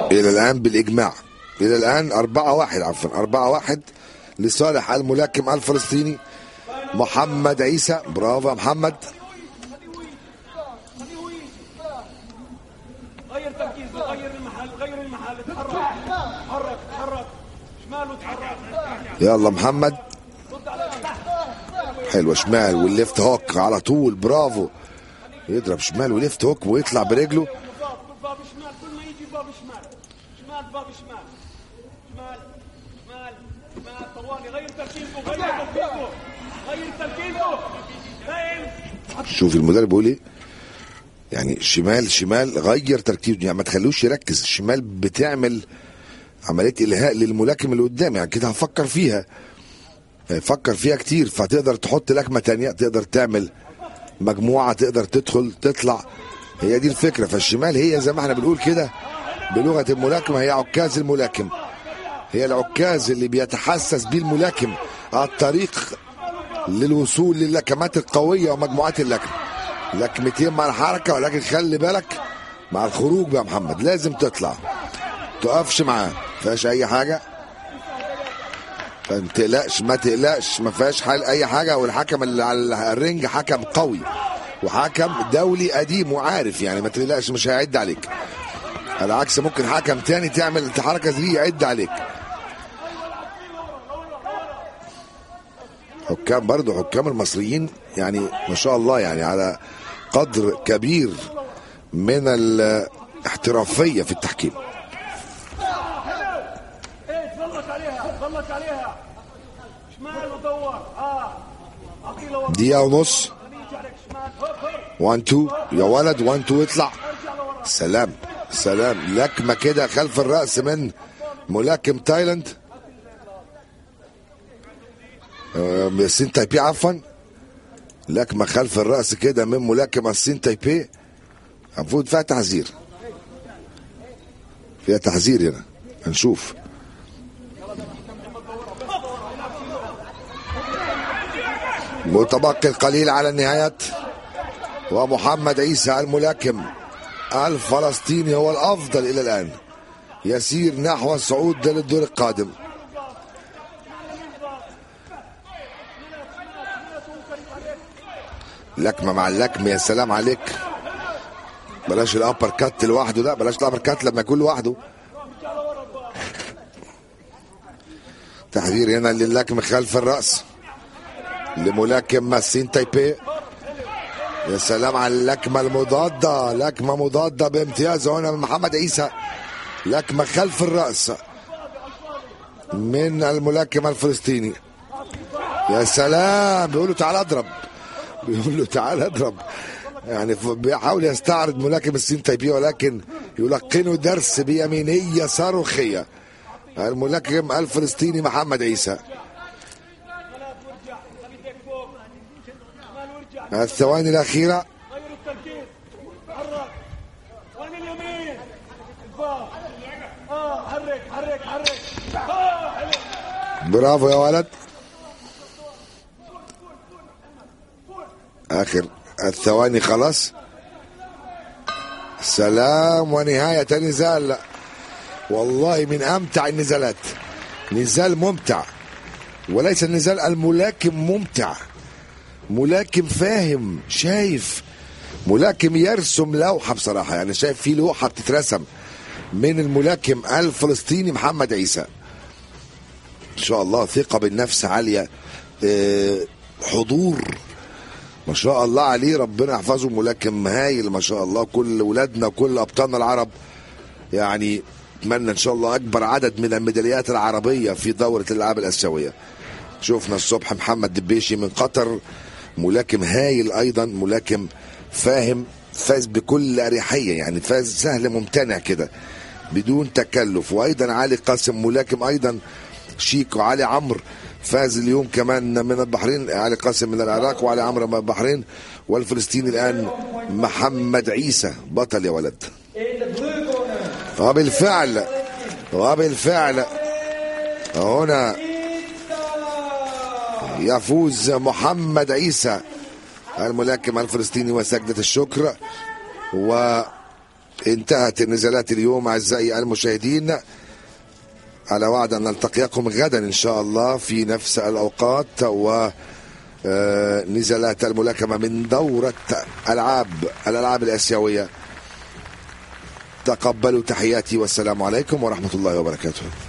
الى الان بالاجماع الى الان 4 1 عفوا 4 1 لصالح الملاكم الفلسطيني محمد عيسى برافو يا محمد غير تركيزه غير المحل غير المحل اتحرك اتحرك اتحرك شمال وتحرك يلا محمد حلوه شمال والليفت هوك على طول برافو يضرب شمال وليفت هوك ويطلع برجله باب باب شمال كل ما يجي باب شمال شمال باب شمال شمال شمال شمال طوالي غير تركيزه غير تركيزه غير تركيزه فاهم شوف المدرب بيقول ايه يعني شمال شمال غير تركيزه يعني ما تخلوش يركز الشمال بتعمل عمليه الهاء للملاكم اللي قدام يعني كده هفكر فيها فكر فيها كتير فتقدر تحط لكمه تانية تقدر تعمل مجموعه تقدر تدخل تطلع هي دي الفكره فالشمال هي زي ما احنا بنقول كده بلغه الملاكمه هي عكاز الملاكم هي العكاز اللي بيتحسس بيه الملاكم الطريق للوصول للكمات القويه ومجموعات اللكم لكمتين مع الحركه ولكن خلي بالك مع الخروج بقى يا محمد لازم تطلع تقفش معاه فيهاش اي حاجه ما تقلقش ما تقلقش ما فيهاش حال اي حاجه والحكم اللي على الرنج حكم قوي وحكم دولي قديم وعارف يعني ما تقلقش مش هيعد عليك على عكس ممكن حكم تاني تعمل حركه زي دي يعد عليك حكام برضه حكام المصريين يعني ما شاء الله يعني على قدر كبير من الاحترافيه في التحكيم ايه تغلط عليها تغلط عليها شمال ودور اه اعطيه لورا دقيقه ونص يجي عليك شمال هوب هوب 1 2 يا ولد 1 2 اطلع سلام سلام لكمه كده خلف الراس من ملاكم تايلاند آه، من الصين تايبي عفوا لكمه خلف الراس كده من ملاكم الصين تايبي المفروض فيها تحذير فيها تحذير هنا هنشوف متبقي القليل على النهاية ومحمد عيسى الملاكم الفلسطيني هو الأفضل إلى الآن يسير نحو الصعود للدور القادم لكمة مع اللكمة يا سلام عليك بلاش الأبر كات لوحده لا بلاش الأبر كات لما يكون لوحده تحذير هنا للكمة خلف الرأس لملاكم ماسين تايبي يا سلام على اللكمة المضادة لكمة مضادة بامتياز هنا من محمد عيسى لكمة خلف الرأس من الملاكم الفلسطيني يا سلام بيقول له تعال اضرب بيقول له تعال اضرب يعني ف- بيحاول يستعرض ملاكم السين تايبي ولكن يلقنه درس بيمينية صاروخية الملاكم الفلسطيني محمد عيسى الثواني الأخيرة غير التركيز حرك وين اليمين الباب اه حرك حرك حرك اه حلو برافو يا ولد آخر الثواني خلاص سلام ونهاية نزال والله من أمتع النزالات نزال ممتع وليس النزال الملاكم ممتع ملاكم فاهم شايف ملاكم يرسم لوحة بصراحة يعني شايف في لوحة بتترسم من الملاكم الفلسطيني محمد عيسى ان شاء الله ثقه بالنفس عاليه آه، حضور ما شاء الله عليه ربنا يحفظه ملاكم هايل ما شاء الله كل ولادنا وكل ابطالنا العرب يعني اتمنى ان شاء الله اكبر عدد من الميداليات العربيه في دوره الالعاب الاسيويه شفنا الصبح محمد دبيشي من قطر ملاكم هايل ايضا ملاكم فاهم فاز بكل اريحيه يعني فاز سهل ممتنع كده بدون تكلف وايضا علي قاسم ملاكم ايضا شيك وعلي عمرو فاز اليوم كمان من البحرين علي قاسم من العراق وعلي عمرو من البحرين والفلسطيني الان محمد عيسى بطل يا ولد وبالفعل وبالفعل هنا يفوز محمد عيسى الملاكم الفلسطيني وسجدة الشكر و انتهت النزالات اليوم أعزائي المشاهدين على وعد أن نلتقيكم غدا إن شاء الله في نفس الأوقات و آه، نزالات الملاكمة من دورة ألعاب الألعاب الآسيوية تقبلوا تحياتي والسلام عليكم ورحمة الله وبركاته